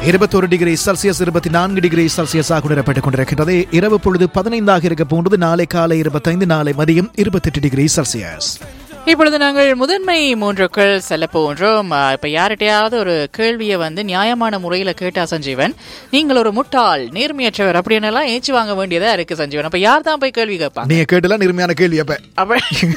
இருபத்தொரு degree Celsius இருபத்தி நான்கு டிகிரி செல்சியஸாக உணரப்பட்டுக் கொண்டிருக்கின்றது இரவு பொழுது பதினைந்தாக இருக்க போன்றது நாளை காலை இருபத்தைந்து நாளை மதியம் இருபத்தெட்டு டிகிரி செல்சியஸ் இப்பொழுது நாங்கள் முதன்மை மூன்றுக்குள் செல்ல போன்றோம் ஆ, இப்ப யார்கிட்டயாவது ஒரு கேள்வியை வந்து நியாயமான முறையில கேட்டா சஞ்சீவன் நீங்கள் ஒரு முட்டாள் நேர்மையற்றவர் அப்படின்னு எல்லாம் ஏச்சு வாங்க வேண்டியதா இருக்கு சஞ்சீவன் அப்ப யார் தான் போய் கேள்வி கேட்பாங்க நீங்க கேட்டலாம் நிர்மையான கேள்வி அப்ப அப்ப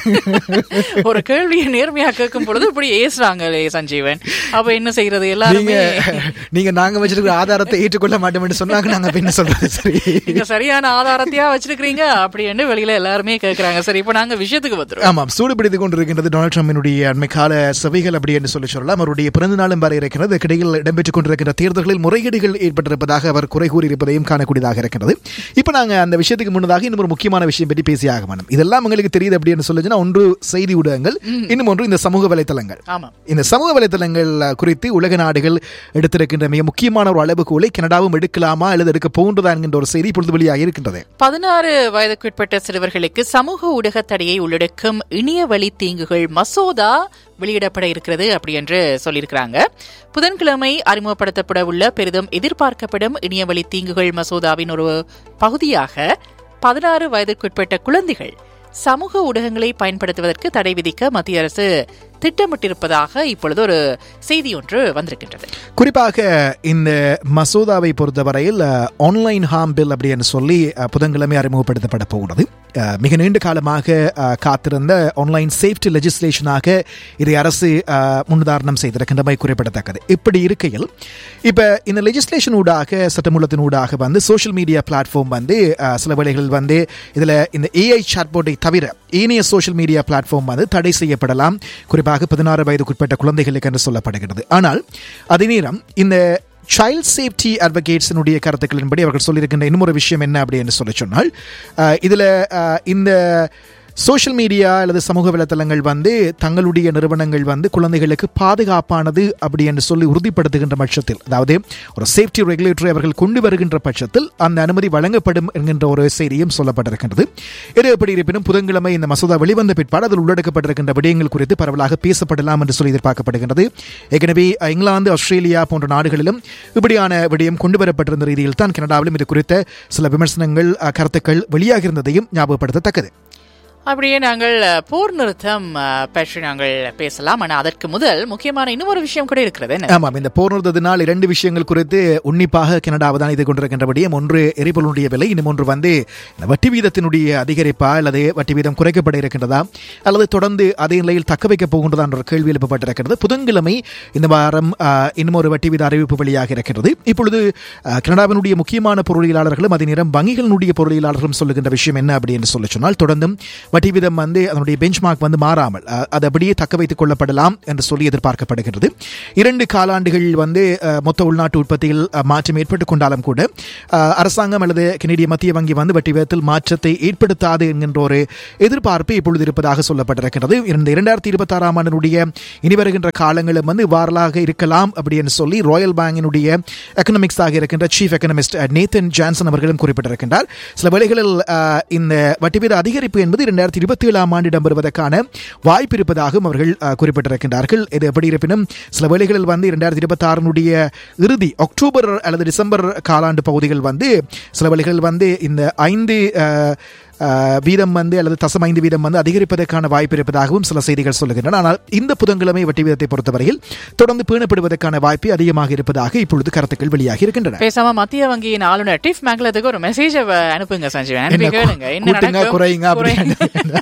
ஒரு கேள்வியை நேர்மையா கேட்கும் பொழுது இப்படி ஏசுறாங்களே சஞ்சீவன் அப்ப என்ன செய்யறது நீங்க எல்லாருமே நீங்க நாங்க வச்சிருக்கிற ஆதாரத்தை ஏற்றுக்கொள்ள மாட்டோம்னு சொன்னாங்க நாங்க அப்ப என்ன சொல்றது சரி நீங்க சரியான ஆதாரத்தையா வச்சிருக்கீங்க அப்படின்னு வெளியில எல்லாருமே கேக்குறாங்க சரி இப்ப நாங்க விஷயத்துக்கு வந்துரும் ஆமாம் சூடுபிடித்துக் கொண்டிருக்கின்றது டொனால்ட் ட்ரம்பினுடைய அண்மை கால சபைகள் அப்படி என்று சொல்லி சொல்லலாம் அவருடைய பிறந்த நாளும் வர இருக்கிறது இதற்கிடையில் இடம்பெற்றுக் கொண்டிருக்கின்ற தேர்தல்களில் முறைகேடுகள் ஏற்பட்டிருப்பதாக அவர் குறை கூறியிருப்பதையும் காணக்கூடியதாக இருக்கிறது இப்போ நாங்க அந்த விஷயத்துக்கு முன்னதாக இன்னும் ஒரு முக்கியமான விஷயம் பற்றி பேசியாக வேணும் இதெல்லாம் உங்களுக்கு தெரியுது அப்படின்னு சொல்லுச்சுன்னா ஒன்று செய்தி ஊடகங்கள் இன்னும் ஒன்று இந்த சமூக வலைத்தளங்கள் ஆமா இந்த சமூக வலைத்தளங்கள் குறித்து உலக நாடுகள் எடுத்திருக்கின்ற மிக முக்கியமான ஒரு அளவுகோலை கனடாவும் எடுக்கலாமா அல்லது எடுக்க போன்றதா என்கின்ற ஒரு செய்தி இப்பொழுது வெளியாக இருக்கின்றது பதினாறு வயதுக்குட்பட்ட சிறுவர்களுக்கு சமூக ஊடக தடையை உள்ளடக்கும் இணையவழி தீங்குகள் மசோதா வெளியிடப்பட இருக்கிறது அப்படி என்று சொல்லியிருக்கிறாங்க புதன்கிழமை அறிமுகப்படுத்தப்பட உள்ள பெரிதும் எதிர்பார்க்கப்படும் இணையவழி தீங்குகள் மசோதாவின் ஒரு பகுதியாக பதினாறு வயதுக்குட்பட்ட குழந்தைகள் சமூக ஊடகங்களை பயன்படுத்துவதற்கு தடை விதிக்க மத்திய அரசு திட்டமிட்டிருப்பதாக இப்பொழுது ஒரு செய்தி ஒன்று வந்திருக்கின்றது குறிப்பாக இந்த மசோதாவை பொறுத்தவரையில் ஆன்லைன் ஹார்ம் பில் அப்படின்னு சொல்லி அஹ், புதன்கிழமை அறிமுகப்படுத்தப்பட போகிறது அஹ், மிக நீண்ட காலமாக அஹ், காத்திருந்த ஆன்லைன் சேஃப்டி லெஜிஸ்லேஷனாக இதை அரசு அஹ், முன்னுதாரணம் செய்திருக்கின்றமை குறிப்பிடத்தக்கது இப்படி இருக்கையில் இப்போ இந்த லெஜிஸ்லேஷன் ஊடாக சட்டமூலத்தின் ஊடாக வந்து சோஷியல் மீடியா பிளாட்ஃபார்ம் வந்து அஹ், சில வேளைகள் வந்து இதில் இந்த ஏஐ சாட்போர்ட்டை தவிர ஏனைய சோஷியல் மீடியா பிளாட்ஃபார்ம் வந்து தடை செய்யப்படலாம் குறிப்பாக பதினாறு வயதுக்குட்பட்ட குழந்தைகளுக்கு என்று சொல்லப்படுகிறது ஆனால் அதே நேரம் இந்த சைல்ட் சேஃப்டி அட்வொகேட்ஸினுடைய கருத்துக்களின்படி அவர்கள் சொல்லியிருக்கின்ற இன்னொரு விஷயம் என்ன அப்படின்னு சொல்லி சொன்னால் அஹ், இதுல அஹ், இந்த சோஷியல் மீடியா அல்லது சமூக வலைத்தளங்கள் வந்து தங்களுடைய நிறுவனங்கள் வந்து குழந்தைகளுக்கு பாதுகாப்பானது அப்படி என்று சொல்லி உறுதிப்படுத்துகின்ற பட்சத்தில் அதாவது ஒரு சேஃப்டி ரெகுலேட்டரை அவர்கள் கொண்டு வருகின்ற பட்சத்தில் அந்த அனுமதி வழங்கப்படும் என்கின்ற ஒரு செய்தியும் சொல்லப்பட்டிருக்கின்றது இது எப்படி இருப்பினும் புதன்கிழமை இந்த மசோதா வெளிவந்த பிற்பாடு அதில் உள்ளடக்கப்பட்டிருக்கின்ற விடயங்கள் குறித்து பரவலாக பேசப்படலாம் என்று சொல்லி எதிர்பார்க்கப்படுகின்றது ஏற்கனவே இங்கிலாந்து ஆஸ்திரேலியா போன்ற நாடுகளிலும் இப்படியான விடயம் கொண்டு வரப்பட்டிருந்த ரீதியில் தான் கனடாவிலும் இது குறித்த சில விமர்சனங்கள் அஹ், கருத்துக்கள் வெளியாக இருந்ததையும் ஞாபகப்படுத்தத்தக்கது அப்படியே நாங்கள் அஹ், போர் நிறுத்தம் அஹ், பற்றி நாங்கள் பேசலாம் ஆனால் அதற்கு முதல் முக்கியமான இன்னொரு விஷயம் கூட இருக்கிறது என்ன ஆமாம் இந்த போர் நிறுத்தத்தினால் இரண்டு விஷயங்கள் குறித்து உன்னிப்பாக கனடா அவதானித்து கொண்டிருக்கின்றபடியும் ஒன்று எரிபொருளுடைய விலை இன்னும் ஒன்று வந்து இந்த வட்டி வீதத்தினுடைய அதிகரிப்பா அல்லது வட்டி வீதம் குறைக்கப்பட இருக்கின்றதா அல்லது தொடர்ந்து அதே நிலையில் தக்க வைக்கப் போகின்றதா என்ற ஒரு கேள்வி எழுப்பப்பட்டிருக்கிறது புதன்கிழமை இந்த வாரம் ஆஹ், இன்னும் ஒரு வட்டி வீத அறிவிப்பு வெளியாக இருக்கிறது இப்பொழுது ஆஹ், கனடாவினுடைய முக்கியமான பொருளியலாளர்களும் அதே நேரம் வங்கிகளினுடைய பொருளியலாளர்களும் சொல்லுகின்ற விஷயம் என்ன அப்படி என்று சொல்லி சொன்னால் தொடர்ந்தும் வட்டி வீதம் வந்து அதனுடைய பெஞ்ச்மார்க் வந்து மாறாமல் அஹ், அது அப்படியே தக்க வைத்துக் கொள்ளப்படலாம் என்று சொல்லி எதிர்பார்க்கப்படுகிறது இரண்டு காலாண்டுகள் வந்து அஹ், மொத்த உள்நாட்டு உற்பத்தியில் அஹ், மாற்றம் ஏற்பட்டுக் கொண்டாலும் கூட அஹ், அரசாங்கம் அல்லது கனடிய மத்திய வங்கி வந்து வட்டி வீதத்தில் மாற்றத்தை ஏற்படுத்தாது என்கின்ற ஒரு எதிர்பார்ப்பு இப்பொழுது இருப்பதாக சொல்லப்பட்டிருக்கிறது இந்த இரண்டாயிரத்தி இருபத்தி ஆறாம் ஆண்டினுடைய இனி வருகின்ற காலங்களும் வந்து வாரலாக இருக்கலாம் அப்படின்னு சொல்லி ராயல் பேங்கினுடைய எக்கனாமிக்ஸ் ஆக இருக்கின்ற சீஃப் எக்கனாமிஸ்ட் நேத்தன் ஜான்சன் அவர்களும் குறிப்பிட்டிருக்கின்றார் சில வேளைகளில் அஹ், இந்த வட்டி வீத அதிகரிப்பு என்பது இரண்டாயிரத்தி இருபத்தி ஏழாம் ஆண்டு இடம்பெறுவதற்கான வாய்ப்பு இருப்பதாகவும் அவர்கள் அஹ், குறிப்பிட்டிருக்கின்றார்கள் இது எப்படி இருப்பினும் சில வேளைகளில் வந்து இரண்டாயிரத்தி இருபத்தி ஆறினுடைய இறுதி அக்டோபர் அல்லது டிசம்பர் காலாண்டு பகுதிகள் வந்து சில வேளைகளில் வந்து இந்த ஐந்து அஹ், அஹ், வீதம் வந்து அல்லது தசம் ஐந்து வீதம் வந்து அதிகரிப்பதற்கான வாய்ப்பு இருப்பதாகவும் சில செய்திகள் சொல்லுகின்றன ஆனால் இந்த புதன்கிழமை வட்டி வீதத்தை பொறுத்தவரையில் தொடர்ந்து பேணப்படுவதற்கான வாய்ப்பு அதிகமாக இருப்பதாக இப்பொழுது கருத்துக்கள் வெளியாகி இருக்கின்றன பேசாம மத்திய வங்கியின் ஆளுநர் டிஃப் மேக்லத்துக்கு ஒரு மெசேஜ் அனுப்புங்க சஞ்சீவன் அனுப்பி என்ன கேளுங்க என்ன கூட்டுங்க நடக்கும்? குறையுங்க அப்படின்னு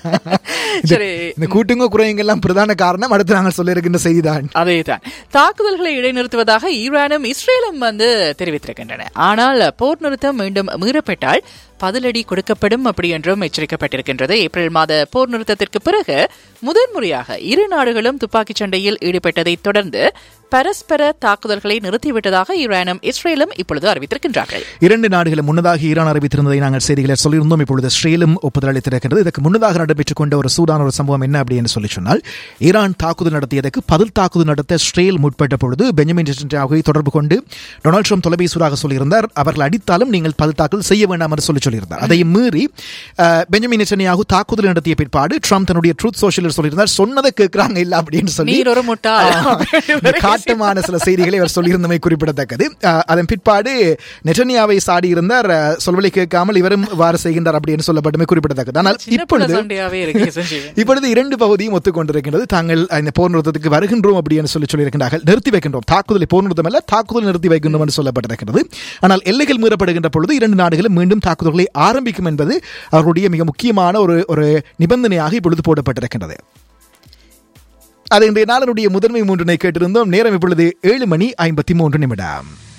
குறை- சரி இந்த கூட்டுங்க குறையுங்க எல்லாம் பிரதான காரணம் அடுத்து நாங்கள் சொல்லியிருக்கின்ற செய்திதான் அதேதான் தாக்குதல்களை இடைநிறுத்துவதாக ஈரானும் இஸ்ரேலும் வந்து தெரிவித்திருக்கின்றன ஆனால் போர் நிறுத்தம் மீண்டும் மீறப்பட்டால் பதிலடி கொடுக்கப்படும் அப்படி என்றும் எச்சரிக்கப்பட்டிருக்கின்றது ஏப்ரல் மாத போர் நிறுத்தத்திற்கு பிறகு முதன்முறையாக இரு நாடுகளும் துப்பாக்கிச் சண்டையில் ஈடுபட்டதைத் தொடர்ந்து பரஸ்பர தாக்குதல்களை நிறுத்திவிட்டதாக ஈரானும் இஸ்ரேலும் இப்பொழுது அறிவித்திருக்கின்றார்கள் இரண்டு நாடுகளும் முன்னதாக ஈரான் அறிவித்திருந்ததை நாங்கள் செய்திகளை சொல்லியிருந்தோம் இப்பொழுது இஸ்ரேலும் ஒப்புதல் அளித்திருக்கிறது இதற்கு முன்னதாக நடைபெற்றுக் கொண்ட ஒரு சூடான ஒரு சம்பவம் என்ன அப்படின்னு சொல்லி சொன்னால் ஈரான் தாக்குதல் நடத்தியதற்கு பதில் தாக்குதல் நடத்த இஸ்ரேல் முற்பட்ட பொழுது பெஞ்சமின் நெட்டன்யாகுவை தொடர்பு கொண்டு டொனால்ட் ட்ரம்ப் தொலைபேசியாக சொல்லியிருந்தார் அவர்கள் அடித்தாலும் நீங்கள் பதில் தாக்குதல் செய்ய வேண்டாம் என்று சொல்லி சொல்லியிருந்தார் அதையும் மீறி அஹ், பெஞ்சமின் நெட்டன்யாகு தாக்குதல் நடத்திய பிற்பாடு ட்ரம்ப் தன்னுடைய ட்ரூத் சோஷியல் சொல்லியிருந்தார் சொன்னதை கேட்கிறாங்க இல்ல அப்படின்னு சொல்லி நீர் ஒரு முட்டாள் இந்த காட்டு காட்டமான சில செய்திகளை அவர் சொல்லியிருந்தமை குறிப்பிடத்தக்கது அஹ், அதன் பிற்பாடு நெட்டனியாவை சாடியிருந்தார் அஹ், சொல்வலை கேட்காமல் இவரும் வார செய்கின்றார் அப்படின்னு சொல்லப்பட்டமை குறிப்பிடத்தக்கது ஆனால் சின்ன புள்ள இப்பொழுது சண்டையாவே இருக்கு சஞ்சீவன் இப்பொழுது இரண்டு பகுதியும் ஒத்துக்கொண்டிருக்கின்றது தாங்கள் இந்த போர் நிறுத்தத்துக்கு வருகின்றோம் அப்படின்னு சொல்லி சொல்லியிருக்கிறார்கள் நிறுத்தி வைக்கின்றோம் தாக்குதலை போர் நிறுத்தம் அல்ல தாக்குதல் நிறுத்தி வைக்கின்றோம் என்று சொல்லப்பட்டிருக்கிறது ஆனால் எல்லைகள் மீறப்படுகின்ற பொழுது இரண்டு நாடுகளும் மீண்டும் தாக்குதல்களை ஆரம்பிக்கும் என்பது அவர்களுடைய மிக முக்கியமான ஒரு ஒரு நிபந்தனையாக இப்பொழுது போடப்பட்டிருக்கின்றது அது இன்றைய நாளினுடைய முதன்மை மூன்றினை கேட்டிருந்தோம் நேரம் இப்பொழுது ஏழு மணி ஐம்பத்தி மூன்று நிமிடம்